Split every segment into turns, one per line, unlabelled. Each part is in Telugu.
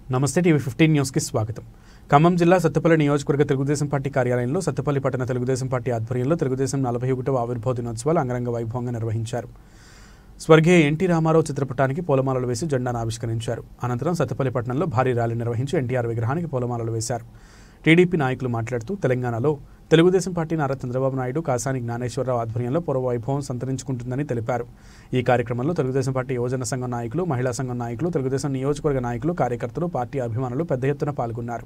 నమస్తే టీవీ ఫిఫ్టీన్ న్యూస్కి స్వాగతం ఖమ్మం జిల్లా సత్తపల్లి నియోజకవర్గ తెలుగుదేశం పార్టీ కార్యాలయంలో సత్తపల్లి పట్టణ తెలుగుదేశం పార్టీ ఆధ్వర్యంలో తెలుగుదేశం నలభై ఒకటవ ఆవిర్భావ దినోత్సవాలు అంగరంగ వైభవంగా నిర్వహించారు స్వర్గీయ ఎన్టీ రామారావు చిత్రపటానికి పూలమాలలు వేసి జెండాను ఆవిష్కరించారు అనంతరం సత్తపల్లి పట్టణంలో భారీ ర్యాలీ నిర్వహించి ఎన్టీఆర్ విగ్రహానికి పూలమాలలు వేశారు టీడీపీ నాయకులు మాట్లాడుతూ తెలంగాణలో తెలుగుదేశం పార్టీ నారా చంద్రబాబు నాయుడు కాసాని జ్ఞానేశ్వరరావు ఆధ్వర్యంలో పూర్వ వైభవం సంతరించుకుంటుందని తెలిపారు ఈ కార్యక్రమంలో తెలుగుదేశం పార్టీ యువజన సంఘం నాయకులు మహిళా సంఘం నాయకులు తెలుగుదేశం నియోజకవర్గ నాయకులు కార్యకర్తలు పార్టీ అభిమానులు పెద్ద ఎత్తున పాల్గొన్నారు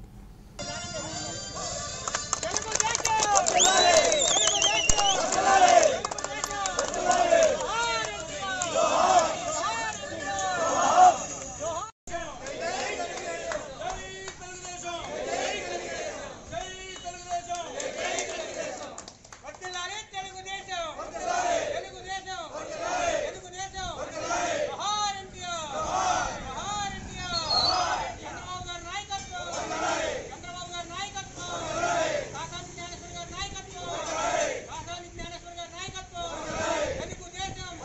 వర్ధిల్లాలి తెలుగుదేశం తెలుగుదేశం తెలుగుదేశం జోహార్ ఎన్టీఆర్ జోహార్ ఎన్టీఆర్ చంద్రబాబు గారి నాయకత్వం చంద్రబాబు గారి నాయకత్వం కాకాని జ్ఞానేశ్వర్ గారి నాయకత్వం కాకాని జ్ఞానేశ్వర్ గారి నాయకత్వం తెలుగుదేశం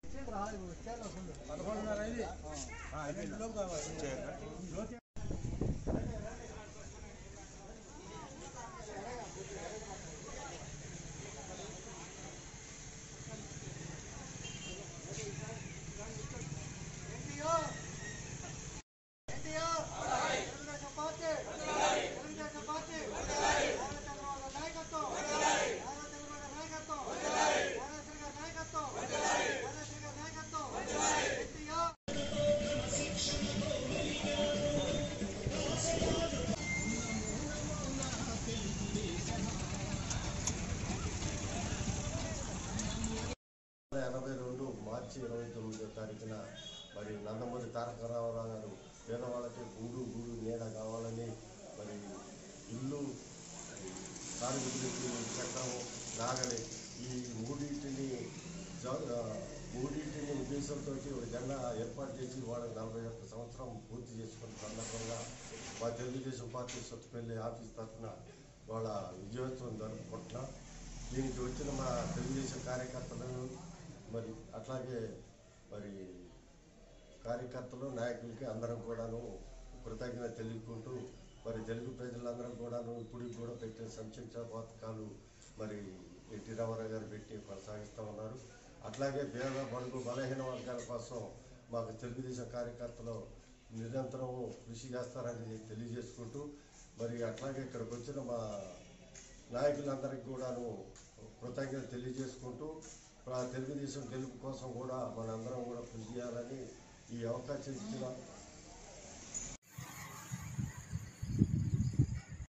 ఎనభై రెండు మార్చి ఇరవై తొమ్మిదో తారీఖున మరి నందమూరి తారక రామారావు గారు పేదవాళ్ళకి గూడు గూడు నీడ కావాలని మరి ఇల్లు సానుభూతికి చట్టం నాగలి ఈ మూడింటిని జ- ఆ, మూడింటిని ఉద్దేశంతో ఒక జెండా ఏర్పాటు చేసి వాళ్ళకి నలభై ఒక్క సంవత్సరం పూర్తి చేసుకున్న సందర్భంగా మా తెలుగుదేశం పార్టీ సొత్తుపల్లి ఆఫీస్ తరఫున వాళ్ళ విజయోత్సవం జరుపుకుంటున్నాం దీనికి వచ్చిన మా తెలుగుదేశం కార్యకర్తలను మరి అట్లాగే మరి కార్యకర్తలు నాయకులకి అందరం కూడాను కృతజ్ఞత తెలుపుకుంటూ మరి తెలుగు ప్రజలందరం కూడాను ఇప్పుడు కూడా పెట్టిన సంక్షేమ పథకాలు మరి ఎన్టీ రామారావు గారు పెట్టి కొనసాగిస్తూ ఉన్నారు అట్లాగే పేద బడుగు బలహీన వర్గాల కోసం మాకు తెలుగుదేశం కార్యకర్తలు నిరంతరం కృషి చేస్తారని తెలియజేసుకుంటూ మరి అట్లాగే ఇక్కడికి వచ్చిన మా నాయకులందరికీ కూడాను కృతజ్ఞత తెలియజేసుకుంటూ ఆ తెలుగుదేశం గెలుపు కోసం కూడా మనందరం కూడా కృషి చేయాలని ఈ అవకాశం ఇచ్చిన